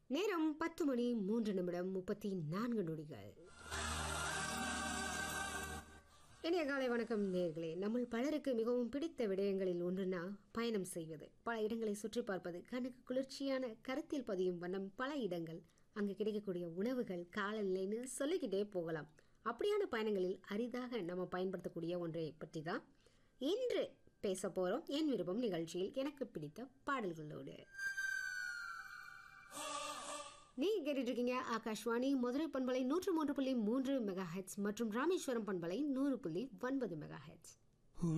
நேரம் பத்து மணி மூன்று நிமிடம் முப்பத்தி நான்கு நொடிகள் இனிய காலை வணக்கம் நேர்களே நம்ம பலருக்கு மிகவும் பிடித்த விடயங்களில் ஒன்றுனா பயணம் செய்வது பல இடங்களை சுற்றி பார்ப்பது கண்ணுக்கு குளிர்ச்சியான கருத்தில் பதியும் வண்ணம் பல இடங்கள் அங்கு கிடைக்கக்கூடிய உணவுகள் காலநிலைன்னு சொல்லிக்கிட்டே போகலாம் அப்படியான பயணங்களில் அரிதாக நம்ம பயன்படுத்தக்கூடிய ஒன்றை பற்றி தான் இன்று பேச போகிறோம் என் விருப்பம் நிகழ்ச்சியில் எனக்கு பிடித்த பாடல்களோடு நீங்க கேட்டுட்டு இருக்கீங்க ஆகாஷ்வாணி மதுரை பண்பலை நூற்று மூன்று புள்ளி மூன்று மெகா ஹெட்ஸ் மற்றும் ராமேஸ்வரம் பண்பலை நூறு புள்ளி ஒன்பது மெகா ஹெட்ஸ்